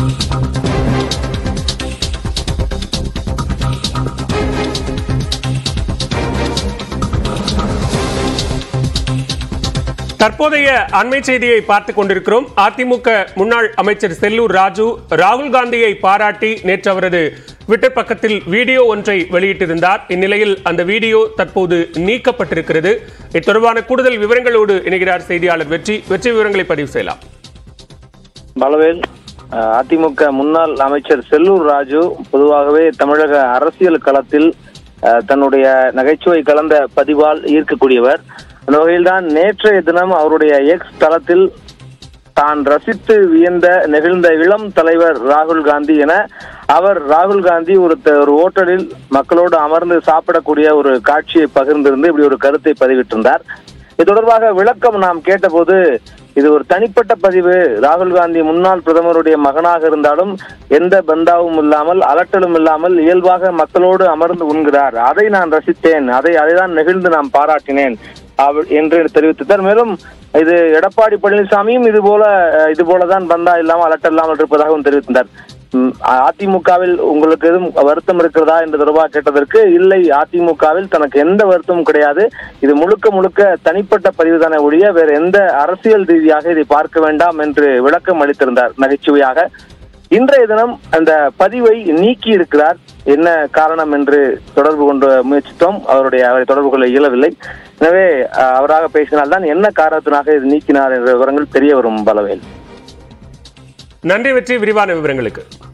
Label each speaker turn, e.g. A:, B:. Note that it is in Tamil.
A: தற்போதைய அண்மை செய்தியை பார்த்துக் கொண்டிருக்கிறோம் அதிமுக முன்னாள் அமைச்சர் செல்லூர் ராஜு ராகுல் காந்தியை பாராட்டி நேற்று அவரது ட்விட்டர் பக்கத்தில் வீடியோ ஒன்றை வெளியிட்டிருந்தார் இந்நிலையில் அந்த வீடியோ தற்போது நீக்கப்பட்டிருக்கிறது இது தொடர்பான கூடுதல் விவரங்களோடு இணைகிறார் செய்தியாளர் வெற்றி வெற்றி விவரங்களை பதிவு செய்யலாம்
B: பலவேல் அஹ், அதிமுக முன்னாள் அமைச்சர் செல்லூர் ராஜு பொதுவாகவே தமிழக அரசியல் களத்தில் அஹ், தன்னுடைய நகைச்சுவை கலந்த பதிவால் ஈர்க்கக்கூடியவர் அந்த வகையில்தான் நேற்றைய தினம் அவருடைய எக்ஸ் தளத்தில் தான் ரசித்து வியந்த நெகிழ்ந்த இளம் தலைவர் ராகுல் காந்தி என அவர் ராகுல் காந்தி ஒரு த- ஒரு ஓட்டலில் மக்களோடு அமர்ந்து சாப்பிடக்கூடிய ஒரு காட்சியை பகிர்ந்திருந்து இப்படி ஒரு கருத்தை பதிவிட்டிருந்தார் இது தொடர்பாக விளக்கம் நாம் கேட்டபோது இது ஒரு தனிப்பட்ட பதிவு ராகுல் காந்தி முன்னாள் பிரதமருடைய மகனாக இருந்தாலும் எந்த பந்தாவும் இல்லாமல் அலட்டலும் இல்லாமல் இயல்பாக மக்களோடு அமர்ந்து உண்கிறார் அதை நான் ரசித்தேன் அதை அதைதான் நெகிழ்ந்து நான் பாராட்டினேன் அவ- என்று தெரிவித்தார் மேலும் இது எடப்பாடி பழனிசாமியும் இது போல அஹ், இது போலதான் பந்தா இல்லாமல் அலட்டல் இல்லாமல் இருப்பதாகவும் தெரிவித்தார் ம், அதிமுகவில் உங்களுக்கு எதுவும் வருத்தம் இருக்கிறதா என்று தொடர்பாக கேட்டதற்கு இல்லை அதிமுகவில் தனக்கு எந்த வருத்தமும் கிடையாது இது முழுக்க முழுக்க தனிப்பட்ட பதிவுதானே ஒழிய வேற எந்த அரசியல் ரீதியாக இதை பார்க்க வேண்டாம் என்று விளக்கம் அளித்திருந்தார் நகைச்சுவையாக இன்றைய தினம் அந்த பதிவை நீக்கி இருக்கிறார் என்ன காரணம் என்று தொடர்பு கொண்டு முயற்சித்தோம் அவருடைய அவரை தொடர்பு கொள்ள இயலவில்லை எனவே அஹ், அவராக பேசினால்தான் என்ன காரணத்தினாக இது நீக்கினார் என்ற விவரங்கள் தெரிய வரும் பலவேல்
A: நன்றி வெற்றி விரிவான விவரங்களுக்கு